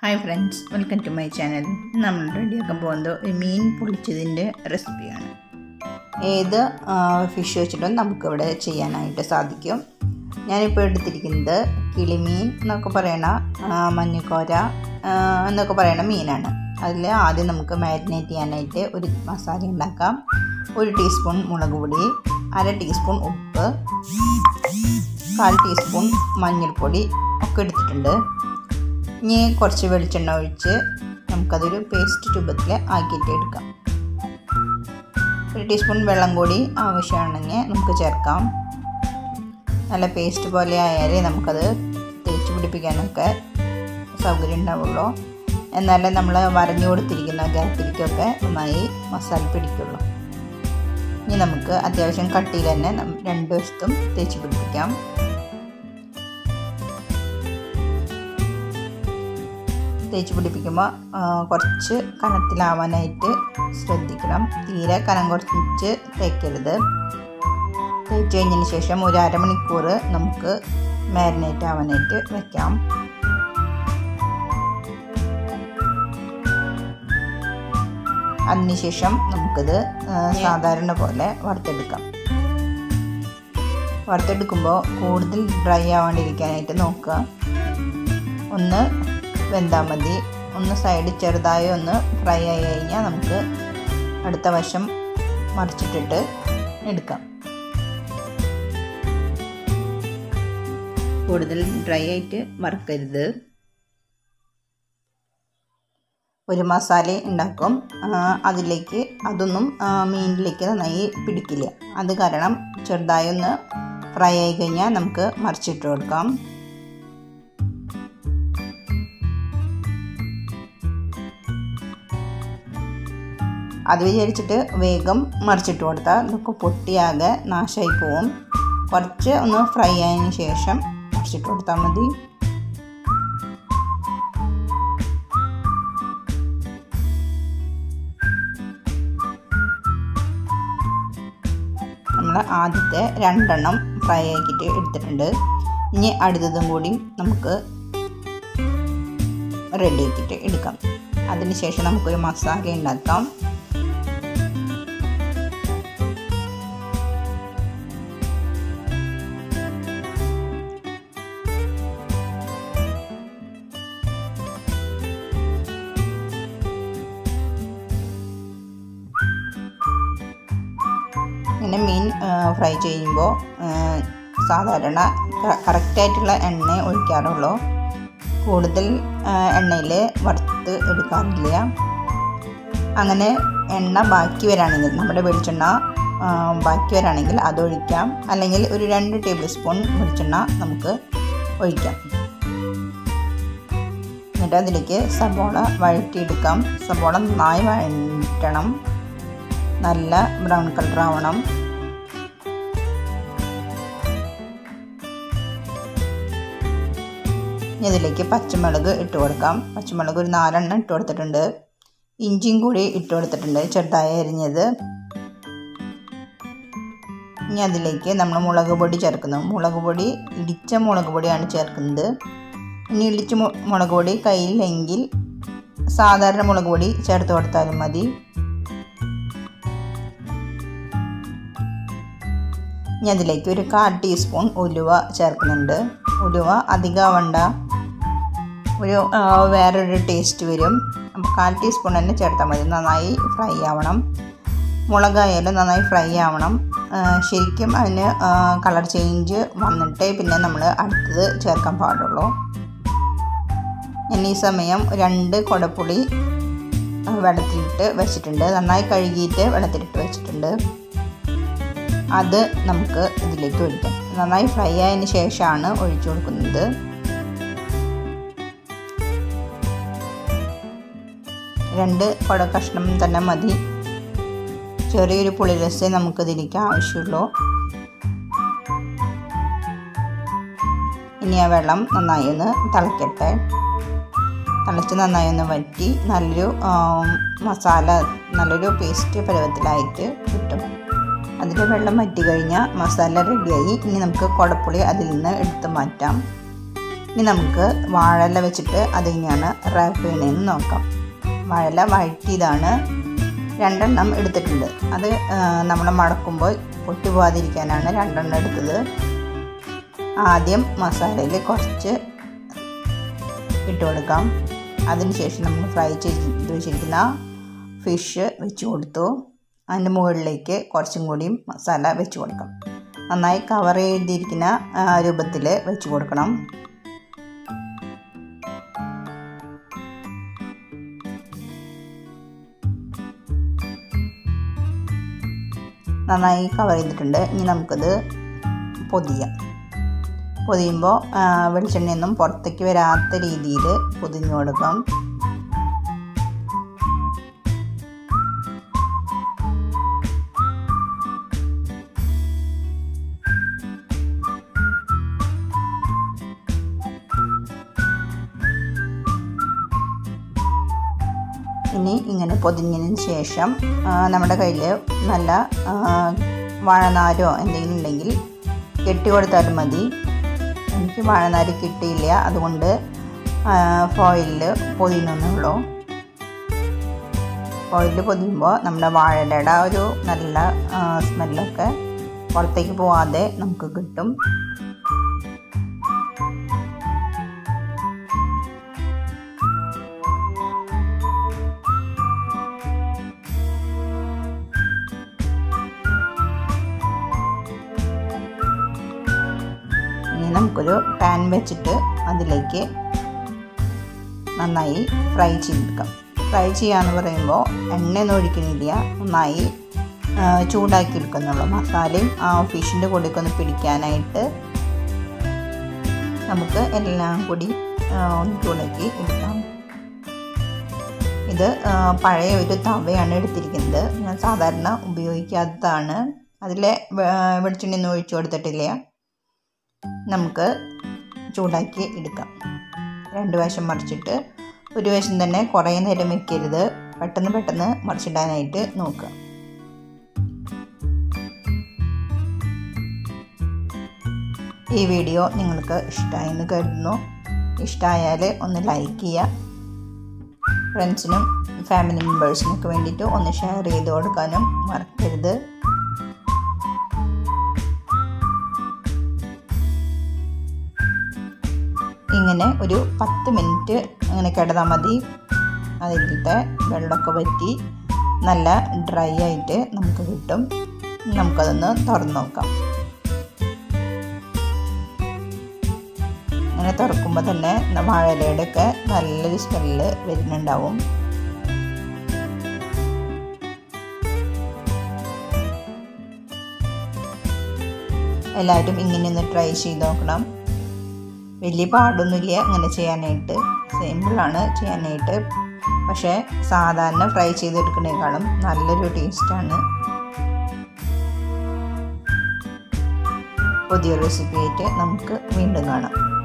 hi friends welcome to my channel നമ്മൾ റെഡിയാക്കാൻ പോകുന്നത് ഒരു മീൻ പൊളിച്ചതിൻ്റെ റെസിപ്പിയാണ് ഏത് ഫിഷ് വെച്ചിട്ടും നമുക്കിവിടെ ചെയ്യാനായിട്ട് സാധിക്കും ഞാനിപ്പോൾ എടുത്തിരിക്കുന്നത് കിളിമീൻ എന്നൊക്കെ പറയണ ആ, മഞ്ഞക്കോര ആ, എന്നൊക്കെ പറയണ മീനാണ് അതിൽ ആദ്യം നമുക്ക് മാരിനേറ്റ് ചെയ്യാനായിട്ട് ഒരു മസാല ഉണ്ടാക്കാം ഒരു ടീസ്പൂൺ മുളക് പൊടി അര ടീസ്പൂൺ ഉപ്പ് കാൽ ടീസ്പൂൺ മഞ്ഞൾപ്പൊടി ഒക്കെ എടുത്തിട്ടുണ്ട് ഇനി കുറച്ച് വെളിച്ചെണ്ണ ഒഴിച്ച് നമുക്കതൊരു പേസ്റ്റ് രൂപത്തിൽ ആക്കിയിട്ട് എടുക്കാം ഒരു ടീസ്പൂൺ വെള്ളം കൂടി ആവശ്യമാണെങ്കിൽ നമുക്ക് ചേർക്കാം നല്ല പേസ്റ്റ് പോലെ ആയാലേ നമുക്കത് തേച്ച് പിടിപ്പിക്കാനൊക്കെ സൗകര്യം ഉണ്ടാവുള്ളൂ എന്നാലേ നമ്മൾ വരഞ്ഞു കൊടുത്തിരിക്കുന്ന ഗ്യാപ്പിലേക്കൊക്കെ നന്നായി മസാല പിടിക്കുള്ളൂ ഇനി നമുക്ക് അത്യാവശ്യം കട്ടിയിൽ തന്നെ നം- രണ്ട് വശത്തും തേച്ച് പിടിപ്പിക്കാം തേച്ച് പിടിപ്പിക്കുമ്പോൾ കുറച്ച് കനത്തിലാവാനായിട്ട് ശ്രദ്ധിക്കണം തീരെ കനം കുറച്ച് തേക്കരുത് തേച്ച് കഴിഞ്ഞതിന് ശേഷം ഒരു അരമണിക്കൂർ നമുക്ക് മാരിനേറ്റ് ആവാനായിട്ട് വെക്കാം അതിനുശേഷം നമുക്കിത് ആ, സാധാരണ പോലെ വറുത്തെടുക്കാം വറുത്തെടുക്കുമ്പോൾ കൂടുതൽ ഡ്രൈ ആവാണ്ടിരിക്കാനായിട്ട് നോക്കുക ഒന്ന് വെന്താൽ മതി ഒന്ന് സൈഡ് ചെറുതായി ഒന്ന് ഫ്രൈ ആയി കഴിഞ്ഞാൽ നമുക്ക് അടുത്ത വശം മറിച്ചിട്ടിട്ട് എടുക്കാം കൂടുതൽ ഡ്രൈ ആയിട്ട് വറുക്കരുത് ഒരു മസാല ഉണ്ടാക്കും ആ, അതിലേക്ക് അതൊന്നും ആ, മീനിലേക്ക് നന്നായി പിടിക്കില്ല അത് കാരണം ചെറുതായി ഒന്ന് ഫ്രൈ ആയി കഴിഞ്ഞാൽ നമുക്ക് മറിച്ചിട്ട് കൊടുക്കാം അത് വിചാരിച്ചിട്ട് വേഗം മറിച്ചിട്ട് കൊടുത്താൽ ഇതൊക്കെ പൊട്ടിയാകെ നാശമായി പോവും കുറച്ച് ഒന്ന് ഫ്രൈ ആയതിനു ശേഷം മറിച്ചിട്ട് കൊടുത്താൽ മതി നമ്മൾ ആദ്യത്തെ രണ്ടെണ്ണം ഫ്രൈ ആക്കിയിട്ട് എടുത്തിട്ടുണ്ട് ഇനി അടുത്തതും കൂടി നമുക്ക് റെഡി ആക്കിയിട്ട് എടുക്കാം അതിനുശേഷം നമുക്കൊരു മസാല ഉണ്ടാക്കാം ഇങ്ങനെ മീൻ ഫ്രൈ ചെയ്യുമ്പോൾ സാധാരണ കറക്റ്റായിട്ടുള്ള എണ്ണ ഒഴിക്കാറുള്ളൂ കൂടുതൽ എണ്ണയിൽ വറുത്ത് എടുക്കാറില്ല അങ്ങനെ എണ്ണ ബാക്കി വരാണെങ്കിൽ നമ്മുടെ വെളിച്ചെണ്ണ ആ, ബാക്കി വരാണെങ്കിൽ അതൊഴിക്കാം അല്ലെങ്കിൽ ഒരു രണ്ട് ടേബിൾ സ്പൂൺ വെളിച്ചെണ്ണ നമുക്ക് ഒഴിക്കാം എന്നിട്ട് അതിലേക്ക് സബോള വഴറ്റിയെടുക്കാം സബോള നന്നായി വഴറ്റണം നല്ല ബ്രൗൺ കളർ ആവണം ഇനി ഇതിലേക്ക് പച്ചമുളക് ഇട്ട് കൊടുക്കാം പച്ചമുളക് ഒരു നാലെണ്ണം ഇട്ട് കൊടുത്തിട്ടുണ്ട് ഇഞ്ചിയും കൂടി ഇട്ട് കൊടുത്തിട്ടുണ്ട് ചെറുതായി അരിഞ്ഞത് ഇനി അതിലേക്ക് നമ്മൾ മുളക് പൊടി ചേർക്കുന്നു മുളക് പൊടി ഇടിച്ച മുളക് പൊടിയാണ് ചേർക്കുന്നത് ഇനി ഇടിച്ച മു- മുളക് പൊടി കയ്യിലെങ്കിൽ സാധാരണ മുളക് പൊടി ചേർത്ത് കൊടുത്താലും മതി ഇനി അതിലേക്ക് ഒരു കാൽ ടീസ്പൂൺ ഉലുവ ചേർക്കുന്നുണ്ട് ഉലുവ അധികമാവണ്ട ഒരു ആ, വേറൊരു ടേസ്റ്റ് വരും അപ്പോൾ കാൽ ടീസ്പൂൺ തന്നെ ചേർത്താൽ മതി നന്നായി ഫ്രൈ ആവണം മുളകായാലും നന്നായി ഫ്രൈ ആവണം ആ, ശരിക്കും അതിന് കളർ ചേഞ്ച് വന്നിട്ടേ പിന്നെ നമ്മൾ അടുത്തത് ചേർക്കാൻ പാടുള്ളൂ ഞാൻ ഈ സമയം രണ്ട് കുടപ്പുളി ആ, വെള്ളത്തിലിട്ട് വെച്ചിട്ടുണ്ട് നന്നായി കഴുകിയിട്ട് വെള്ളത്തിലിട്ട് വെച്ചിട്ടുണ്ട് അത് നമുക്ക് ഇതിലേക്ക് ഒഴിക്കാം നന്നായി ഫ്രൈ ആയതിന് ശേഷമാണ് ഒഴിച്ചു കൊടുക്കുന്നത് രണ്ട് കുട കഷ്ണം തന്നെ മതി ചെറിയൊരു പുളിരസേ നമുക്ക് ഇതിലേക്ക് ആവശ്യമുള്ളൂ ഇനി ആ വെള്ളം നന്നായി ഒന്ന് തിളക്കട്ടെ തിളച്ച് നന്നായി ഒന്ന് വറ്റി നല്ലൊരു ആ, മസാല നല്ലൊരു പേസ്റ്റ് പരുവത്തിലായിട്ട് കിട്ടും അതിൽ വെള്ളം വറ്റി കഴിഞ്ഞാൽ മസാല റെഡിയായി ഇനി നമുക്ക് കുടപ്പുളി അതിൽ നിന്ന് എടുത്ത് മാറ്റാം ഇനി നമുക്ക് വാഴല വെച്ചിട്ട് അതെങ്ങനെയാണ് റാപ്പ് ചെയ്യണമെന്ന് നോക്കാം വാഴല വഴറ്റിയതാണ് രണ്ടെണ്ണം എടുത്തിട്ടുണ്ട് അത് നമ്മൾ മടക്കുമ്പോൾ പൊട്ടി പോകാതിരിക്കാനാണ് രണ്ടെണ്ണം എടുത്തത് ആദ്യം മസാലയിൽ കുറച്ച് ഇട്ട് കൊടുക്കാം അതിനുശേഷം നമ്മൾ ഫ്രൈ ചെയ്ത് വെച്ചിരിക്കുന്ന ഫിഷ് വെച്ച് കൊടുത്തു അതിൻ്റെ മുകളിലേക്ക് കുറച്ചും കൂടിയും മസാല വെച്ച് കൊടുക്കാം നന്നായി കവർ ചെയ്തിരിക്കുന്ന രൂപത്തിൽ വെച്ച് കൊടുക്കണം നന്നായി കവർ ചെയ്തിട്ടുണ്ട് ഇനി നമുക്കത് പൊതിയാം പൊതിയുമ്പോൾ വെളിച്ചെണ്ണയൊന്നും പുറത്തേക്ക് വരാത്ത രീതിയിൽ പൊതിഞ്ഞു കൊടുക്കാം ഇനി ഇങ്ങനെ പൊതിഞ്ഞതിന് ശേഷം നമ്മുടെ കയ്യിൽ നല്ല വാഴനാരോ എന്തെങ്കിലും ഉണ്ടെങ്കിൽ കെട്ടി കൊടുത്താലും മതി എനിക്ക് വാഴനാര് കിട്ടിയില്ല അതുകൊണ്ട് ഫോയിലിൽ പൊതിയുന്നുള്ളൂ ഫോയിലിൽ പൊതിയുമ്പോൾ നമ്മുടെ വാഴയുടെ ഒരു നല്ല സ്മെല്ലൊക്കെ പുറത്തേക്ക് പോവാതെ നമുക്ക് കിട്ടും ഇനി നമുക്കൊരു പാൻ വെച്ചിട്ട് അതിലേക്ക് നന്നായി ഫ്രൈ ചെയ്തെടുക്കാം ഫ്രൈ ചെയ്യാന്ന് പറയുമ്പോൾ എണ്ണയൊന്നും ഒഴിക്കുന്നില്ല നന്നായി ചൂടാക്കി എടുക്കുന്നുള്ളൂ മസാലയും ആ ഫിഷിൻ്റെ കൂടെയൊക്കെ ഒന്ന് പിടിക്കാനായിട്ട് നമുക്ക് എല്ലാം കൂടി ഒന്ന് ചൂടാക്കി എടുക്കാം ഇത് പഴയ ഒരു തവയാണ് എടുത്തിരിക്കുന്നത് ഞാൻ സാധാരണ ഉപയോഗിക്കാത്തതാണ് അതിലെ വെളിച്ചെണ്ണയൊന്നും ഒഴിച്ചു കൊടുത്തിട്ടില്ല നമുക്ക് ചൂടാക്കി എടുക്കാം രണ്ട് വശം മറിച്ചിട്ട് ഒരു വശം തന്നെ കുറേ നേരം വെക്കരുത് പെട്ടെന്ന് പെട്ടെന്ന് മറിച്ചിടാനായിട്ട് നോക്കുക ഈ വീഡിയോ നിങ്ങൾക്ക് ഇഷ്ടമായെന്ന് കരുതുന്നു ഇഷ്ടമായാൽ ഒന്ന് ലൈക്ക് ചെയ്യുക ഫ്രണ്ട്സിനും ഫാമിലി മെമ്പേഴ്സിനൊക്കെ വേണ്ടിയിട്ട് ഒന്ന് ഷെയർ ചെയ്ത് കൊടുക്കാനും മറക്കരുത് ഇങ്ങനെ ഒരു പത്ത് മിനിറ്റ് അങ്ങനെ കിടന്നാൽ മതി അതിലത്തെ വെള്ളമൊക്കെ വറ്റി നല്ല ഡ്രൈ ആയിട്ട് നമുക്ക് കിട്ടും നമുക്കതൊന്ന് തുറന്ന് നോക്കാം അങ്ങനെ തുറക്കുമ്പോൾ തന്നെ വാഴയിലയുടെ ഒക്കെ നല്ലൊരു സ്മെല്ല് വരുന്നുണ്ടാവും എല്ലാവരും ഇങ്ങനെ ഒന്ന് ട്രൈ ചെയ്ത് നോക്കണം വലിയ പാടൊന്നുമില്ല അങ്ങനെ ചെയ്യാനായിട്ട് സിമ്പിളാണ് ചെയ്യാനായിട്ട് പക്ഷേ സാധാരണ ഫ്രൈ ചെയ്തെടുക്കുന്നതിനേക്കാളും നല്ലൊരു ടേസ്റ്റാണ് പുതിയ റെസിപ്പി ആയിട്ട് നമുക്ക് വീണ്ടും കാണാം